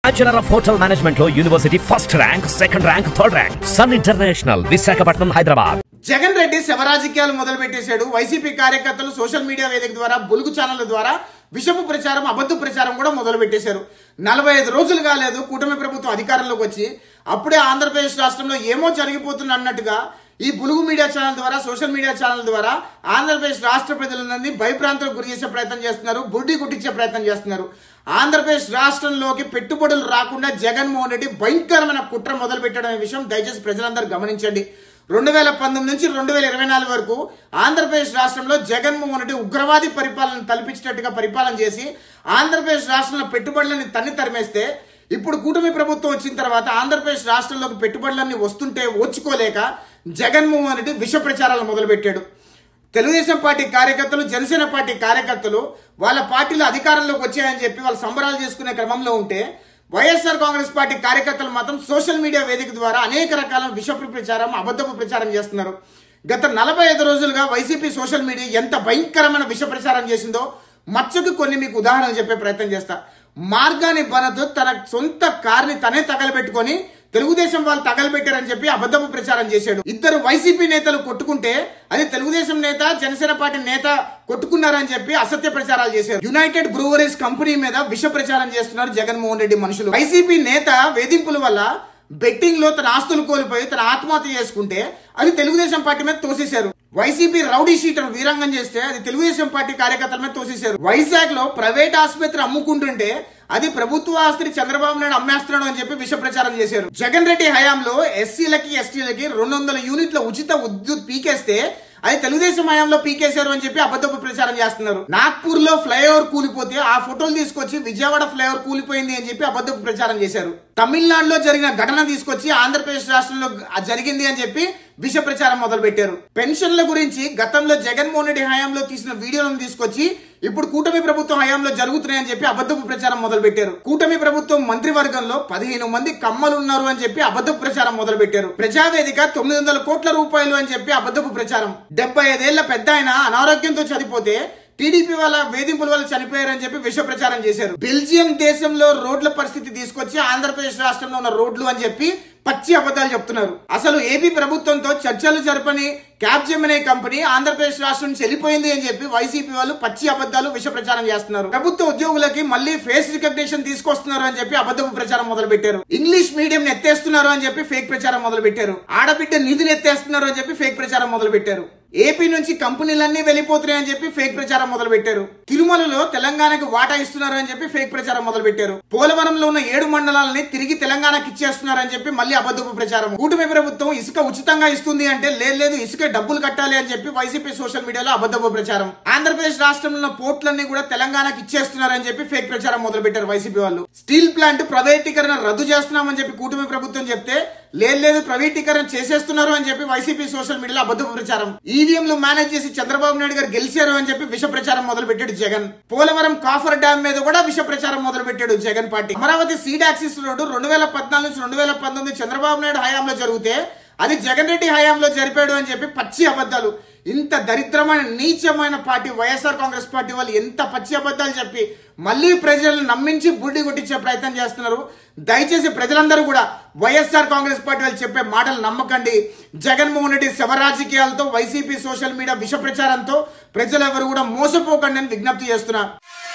bachelor of hotel management లో university first rank second rank third rank sun international Visakhapatnam Hyderabad Jagan Reddy శవరాజకీయాలు మొదలు పెట్టేశాడు YCP కార్యకర్తలు సోషల్ మీడియా వేదిక ద్వారా బులుగు ఛానళ్ల ద్వారా విషపు ప్రచారం అబద్ధ ప్రచారం కూడా మొదలు పెట్టేశారు నలభై ఐదు రోజులు కాలేదు కూటమి ప్రభుత్వం అధికారంలోకి వచ్చి అప్పుడే ఆంధ్రప్రదేశ్ రాష్ట్రంలో ఏమో జరిగిపోతుంది అన్నట్టుగా ఈ బులుగు మీడియా ఛానల్ ద్వారా సోషల్ మీడియా ఛానల్ ద్వారా ఆంధ్రప్రదేశ్ రాష్ట్ర ప్రజలందరినీ భయప్రాంతాలకు గురి చేసే ప్రయత్నం చేస్తున్నారు బుడ్డి గుట్టించే ప్రయత్నం చేస్తున్నారు ఆంధ్రప్రదేశ్ రాష్ట్రంలోకి పెట్టుబడులు రాకుండా జగన్మోహన్ రెడ్డి భయంకరమైన కుట్ర మొదలు పెట్టడం అనే విషయం దయచేసి ప్రజలందరూ గమనించండి రెండు వేల పంతొమ్మిది నుంచి రెండు వేల ఇరవై నాలుగు వరకు ఆంధ్రప్రదేశ్ రాష్ట్రంలో జగన్మోహన్ రెడ్డి ఉగ్రవాది పరిపాలన తలపించినట్టుగా పరిపాలన చేసి ఆంధ్రప్రదేశ్ రాష్ట్రంలో పెట్టుబడులని తన్ని తరిమేస్తే ఇప్పుడు కూటమి ప్రభుత్వం వచ్చిన తర్వాత ఆంధ్రప్రదేశ్ రాష్ట్రంలోకి పెట్టుబడులన్నీ వస్తుంటే ఓర్చుకోలేక జగన్మోహన్ రెడ్డి విష ప్రచారాలు మొదలుపెట్టాడు తెలుగుదేశం పార్టీ కార్యకర్తలు జనసేన పార్టీ కార్యకర్తలు వాళ్ళ పార్టీలు అధికారంలోకి వచ్చాయని చెప్పి వాళ్ళు సంబరాలు చేసుకునే క్రమంలో ఉంటే వైఎస్ఆర్ కాంగ్రెస్ పార్టీ కార్యకర్తలు మాత్రం సోషల్ మీడియా వేదిక ద్వారా అనేక రకాల విషపు ప్రచారం అబద్ధపు ప్రచారం చేస్తున్నారు గత నలభై ఐదు రోజులుగా వైసీపీ సోషల్ మీడియా ఎంత భయంకరమైన విష ప్రచారం చేసిందో మచ్చకు కొన్ని మీకు ఉదాహరణలు చెప్పే ప్రయత్నం చేస్తా మార్గాని బనత్ తన సొంత కార్ని తనే తగలబెట్టుకొని తెలుగుదేశం వాళ్ళు తగలబెట్టారని చెప్పి అబద్ధపు ప్రచారం చేశాడు ఇద్దరు వైసీపీ నేతలు కొట్టుకుంటే అది తెలుగుదేశం నేత జనసేన పార్టీ నేత కొట్టుకున్నారని చెప్పి అసత్య ప్రచారాలు చేశారు యునైటెడ్ బ్రూవరీస్ కంపెనీ మీద విష ప్రచారం చేస్తున్నారు జగన్మోహన్ రెడ్డి మనుషులు వైసీపీ నేత వేధింపుల వల్ల బెట్టింగ్ లో తన ఆస్తులు కోల్పోయి తన ఆత్మహత్య చేసుకుంటే అది తెలుగుదేశం పార్టీ మీద తోసేశారు వైసీపీ రౌడీ షీటర్ వీరంగం చేస్తే అది తెలుగుదేశం పార్టీ కార్యకర్తల మీద తోసేశారు వైజాగ్ లో ప్రైవేట్ ఆసుపత్రి అమ్ముకుంటుంటే అది ప్రభుత్వ ఆస్తిని చంద్రబాబు నాయుడు అమ్మేస్తున్నాడు అని చెప్పి విష ప్రచారం చేశారు జగన్ రెడ్డి హయాంలో ఎస్సీలకి ఎస్టీలకి రెండు వందల యూనిట్ల ఉచిత విద్యుత్ పీకేస్తే అది తెలుగుదేశం హయాంలో పీకేశారు అని చెప్పి అబద్ధపు ప్రచారం చేస్తున్నారు నాగ్పూర్ లో ఫ్లైఓవర్ కూలిపోతే ఆ ఫోటోలు తీసుకొచ్చి విజయవాడ ఫ్లైఓవర్ కూలిపోయింది అని చెప్పి అబద్ధపు ప్రచారం చేశారు తమిళనాడులో జరిగిన ఘటన తీసుకొచ్చి ఆంధ్రప్రదేశ్ రాష్ట్రంలో జరిగింది అని చెప్పి విష ప్రచారం మొదలు పెట్టారు పెన్షన్ల గురించి గతంలో జగన్మోహన్ రెడ్డి హయాంలో తీసిన వీడియోలను తీసుకొచ్చి ఇప్పుడు కూటమి ప్రభుత్వం హయాంలో జరుగుతున్నాయని చెప్పి అబద్ధపు ప్రచారం మొదలు పెట్టారు కూటమి ప్రభుత్వం మంత్రివర్గంలో పదిహేను మంది కమ్మలు ఉన్నారు అని చెప్పి అబద్ధపు ప్రచారం మొదలు పెట్టారు ప్రజావేదిక తొమ్మిది వందల కోట్ల రూపాయలు అని చెప్పి అబద్ధపు ప్రచారం డెబ్బై ఐదేళ్ల పెద్ద ఆయన అనారోగ్యంతో చనిపోతే టీడీపీ వాళ్ళ వేధింపుల వల్ల చనిపోయారని చెప్పి విష ప్రచారం చేశారు బెల్జియం దేశంలో రోడ్ల పరిస్థితి తీసుకొచ్చి ఆంధ్రప్రదేశ్ రాష్ట్రంలో ఉన్న రోడ్లు అని చెప్పి పచ్చి అబద్ధాలు చెప్తున్నారు అసలు ఏపీ ప్రభుత్వంతో చర్చలు జరపని క్యాప్జెమినే కంపెనీ ఆంధ్రప్రదేశ్ రాష్ట్రం నుంచి వెళ్ళిపోయింది అని చెప్పి వైసీపీ వాళ్ళు పచ్చి అబద్ధాలు విష ప్రచారం చేస్తున్నారు ప్రభుత్వ ఉద్యోగులకి మళ్ళీ ఫేస్ రికగ్నేషన్ తీసుకొస్తున్నారు అని చెప్పి అబద్ధపు ప్రచారం మొదలు పెట్టారు ఇంగ్లీష్ మీడియం ఎత్తేస్తున్నారు అని చెప్పి ఫేక్ ప్రచారం మొదలు పెట్టారు ఆడబిడ్డ నిధిని ఎత్తేస్తున్నారు అని చెప్పి ఫేక్ ప్రచారం మొదలు పెట్టారు ఏపీ నుంచి కంపెనీలన్నీ వెళ్ళిపోతున్నాయి అని చెప్పి ఫేక్ ప్రచారం మొదలు పెట్టారు తిరుమలలో తెలంగాణకు వాటా ఇస్తున్నారు అని చెప్పి ఫేక్ ప్రచారం మొదలు పెట్టారు పోలవరంలో ఉన్న ఏడు మండలాలని తిరిగి తెలంగాణకి ఇచ్చేస్తున్నారు అని చెప్పి మళ్ళీ అబద్ధపు ప్రచారం కూటమి ప్రభుత్వం ఇసుక ఉచితంగా ఇస్తుంది అంటే లేదు లేదు ఇసుక డబ్బులు కట్టాలి అని చెప్పి వైసీపీ సోషల్ మీడియాలో అబద్ధపు ప్రచారం ఆంధ్రప్రదేశ్ రాష్ట్రంలో ఉన్న పోర్టులన్నీ కూడా తెలంగాణకి ఇచ్చేస్తున్నారు అని చెప్పి ఫేక్ ప్రచారం మొదలు పెట్టారు వైసీపీ వాళ్ళు స్టీల్ ప్లాంట్ ప్రైవేటీకరణ రద్దు చేస్తున్నామని చెప్పి కూటమి ప్రభుత్వం చెప్తే లేదు లేదు ప్రైవేటీకరణ చేసేస్తున్నారు అని చెప్పి వైసీపీ సోషల్ మీడియాలో అబద్ధపు ప్రచారం ఈవీఎంలు మేనేజ్ చేసి చంద్రబాబు నాయుడు గారు గెలిచారు అని చెప్పి విష ప్రచారం మొదలు పెట్టాడు జగన్ పోలవరం కాఫర్ డ్యామ్ మీద కూడా విష ప్రచారం మొదలు పెట్టాడు Jagan party Amaravati seed access road రెండు వేల పద్నాలుగు నుంచి రెండు వేల పంతొమ్మిది చంద్రబాబు నాయుడు హయాంలో జరిగితే అది జగన్ రెడ్డి హయాంలో జరిపాడు అని చెప్పి పచ్చి అబద్ధాలు ఇంత దరిద్రమైన నీచమైన పార్టీ వైఎస్ఆర్ కాంగ్రెస్ పార్టీ వాళ్ళు ఎంత పచ్చి అబద్ధాలు చెప్పి మళ్ళీ ప్రజలను నమ్మించి బుడ్డి కొట్టించే ప్రయత్నం చేస్తున్నారు దయచేసి ప్రజలందరూ కూడా వైఎస్ఆర్ కాంగ్రెస్ పార్టీ వాళ్ళు చెప్పే మాటలు నమ్మకండి జగన్మోహన్ రెడ్డి శవరాజకీయాలతో వైసీపీ సోషల్ మీడియా విష ప్రచారంతో ప్రజలెవరు కూడా మోసపోకండి అని విజ్ఞప్తి చేస్తున్నా